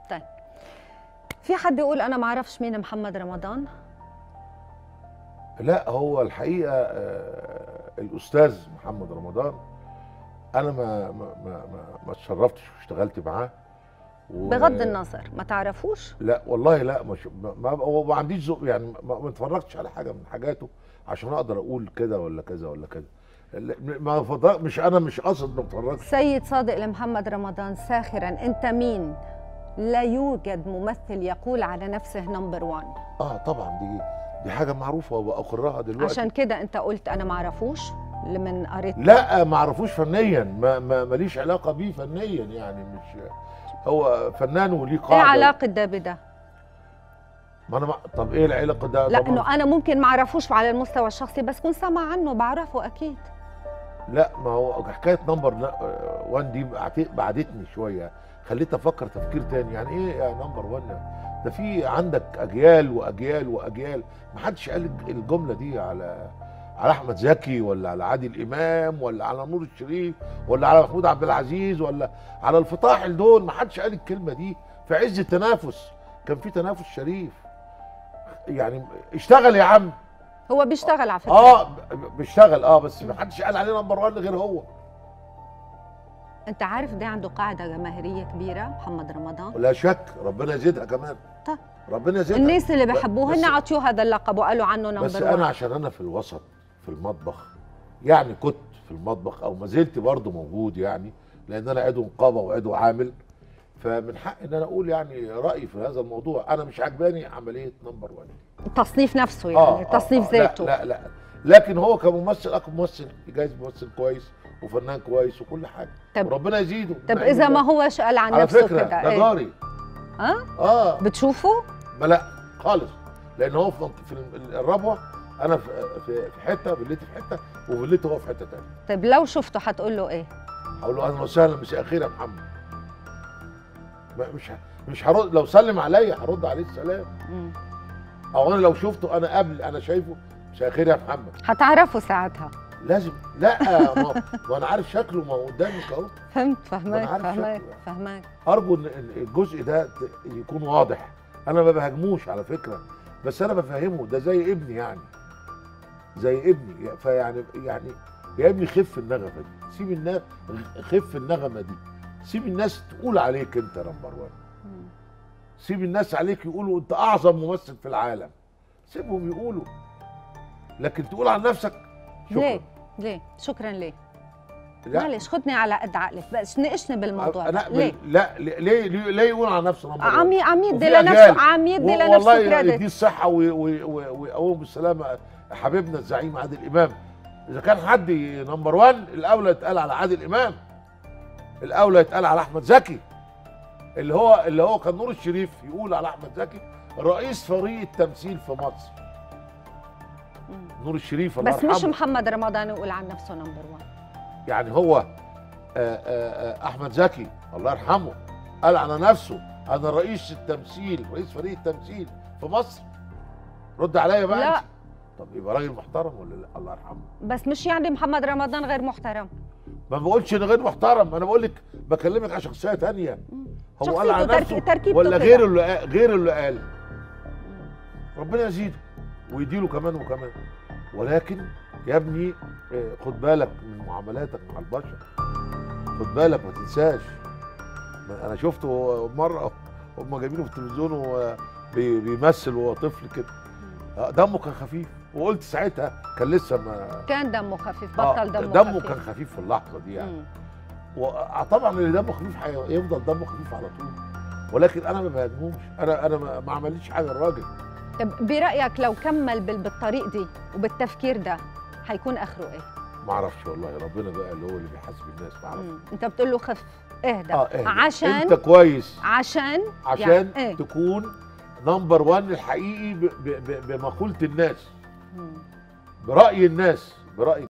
طيب في حد يقول انا ما اعرفش مين محمد رمضان لا هو الحقيقه آه، الاستاذ محمد رمضان انا ما ما ما ما, ما اتشرفتش واشتغلت معاه و- بغض النظر ما تعرفوش لا والله لا مش ما, ما, هو ما عنديش ذوق يعني ما, ما اتفرجتش على حاجه من حاجاته عشان اقدر اقول كده ولا كذا ولا كذا لا، ما فضل مش انا مش قاصد ما اتفرجش سيد صادق لمحمد رمضان ساخرا انت مين لا يوجد ممثل يقول على نفسه نمبر 1 اه طبعا دي دي حاجه معروفه واقرها دلوقتي عشان كده انت قلت انا ما اعرفوش لمن قريت لا ما اعرفوش فنيا ما ما ماليش علاقه بيه فنيا يعني مش هو فنان وليه ايه قاعده علاقه ده بده ما انا ما طب ايه العلاقه ده لا طبعاً. انه انا ممكن ما اعرفوش على المستوى الشخصي بس كنت سامع عنه بعرفه اكيد لا ما هو حكايه نمبر 1 دي بعت- بعدتني شويه خليت افكر تفكير تاني يعني ايه يا نمبر 1 ده في عندك اجيال واجيال واجيال ما حدش قال الجمله دي على على احمد زكي ولا على عادل امام ولا على نور الشريف ولا على محمود عبد العزيز ولا على الفطاحل دول ما حدش قال الكلمه دي في عز التنافس كان في تنافس شريف يعني اشتغل يا عم هو بيشتغل على فكره اه ب- بيشتغل اه بس ما حدش قال عليه نمبر 1 غير هو انت عارف ده عنده قاعده جماهيريه كبيره محمد رمضان لا شك ربنا يزيدها كمان طيب. ربنا يزيدها الناس اللي ب- بحبوه بس- هن عطيوه هذا اللقب وقالوا عنه بس نمبر انا 1 عشان انا في الوسط في المطبخ يعني كنت في المطبخ او ما زلت برضه موجود يعني لان انا عضو نقابه وعضو عامل فمن حق ان انا اقول يعني رايي في هذا الموضوع انا مش عجباني عمليه نمبر 1 التصنيف نفسه يعني تصنيف لا ذاته لا لا لكن هو كممثل اخو ممثل جايز ممثل كويس وفنان كويس وكل حاجه طب- وربنا يزيده طب نعم اذا ما بالله. هوش قال عن على نفسه فكره كده ده ايه جاري اه اه بتشوفه ما لا خالص لان هو في منط- في ال- الربوه انا في في في حته فيلتي في حته وفيلته هو في حته ثانيه طيب لو شفته هتقول له ايه هقول له اهلا وسهلا مساء الخير يا محمد ما- مش ه- مش هرد لو سلم عليا هرد عليه السلام مم. او انا لو شفته انا قبل انا شايفه مساء الخير يا محمد هتعرفه ساعتها لازم لا ما, ما انا عارف شكله ما هو قدامك اهو فهمت فهماك عارف فهماك شكله. فهماك ارجو ان إن الجزء ده ت- يكون واضح انا ما بهاجموش على فكره بس انا بفهمه ده زي ابني يعني زي ابني فيعني يعني يا ابني خف النغمه دي سيب الناس خف النغمه دي سيب الناس تقول عليك انت نمبر 1 مم. سيب الناس عليك يقولوا انت اعظم ممثل في العالم سيبهم يقولوا لكن تقول عن نفسك شكرا ليه ليه شكرا ليه لا معلش خدني على قد عقلك بس ناقشني بالموضوع لا ده ليه لا ليه ليه, ليه, ليه يقول عن نفسه نمبر 1 عم ي- عم يدي وفي لنفسه أجيال. عم يدي و- لنفسه والله يديه كريدت الصحة وي- وي- وي- ويقوم بالسلامة حبيبنا الزعيم عادل إمام إذا كان حد نمبر 1 الأولى يتقال على عادل إمام الأولى يتقال على أحمد زكي اللي هو اللي هو كان نور الشريف يقول على أحمد زكي رئيس فريق التمثيل في مصر مم. نور الشريف الله بس مش يرحمه. محمد رمضان يقول عن نفسه نمبر 1 يعني هو آه، آه، آه، احمد زكي الله يرحمه قال على نفسه انا رئيس التمثيل رئيس فريق التمثيل في مصر رد عليا بقى لا. أنت. طب يبقى راجل محترم ولا لا الله يرحمه بس مش يعني محمد رمضان غير محترم ما بقولش انه غير محترم انا بقول لك بكلمك على شخصيه تانية هو قال على شخصيته نفسه ترك- تركيبته ولا كده. غير اللي قال- غير اللي قال ربنا يزيده ويديله كمان وكمان ولكن يا ابني آه، خد بالك من معاملاتك مع البشر خد بالك ما تنساش ما انا شفته مره هم جايبينه في التلفزيون وهو بي- بيمثل وهو طفل كده آه، دمه كان خفيف وقلت ساعتها كان لسه ما كان دمه خفيف آه، بطل دمه, دمه خفيف. كان خفيف في اللحظه دي يعني مم. وطبعا اللي دمه خفيف هيفضل دمه خفيف على طول ولكن انا ما بهاجموش انا انا ما ما عمليش حاجه الراجل طب برايك لو كمل بال- بالطريق دي وبالتفكير ده هيكون اخره ايه؟ ما اعرفش والله ربنا بقى اللي هو اللي بيحاسب الناس ما اعرفش مم. انت بتقول له خف اهدى اه اهدى. عشان انت كويس عشان عشان يعني إيه؟ تكون نمبر 1 الحقيقي ب- ب- ب- بمقوله الناس مم. براي الناس براي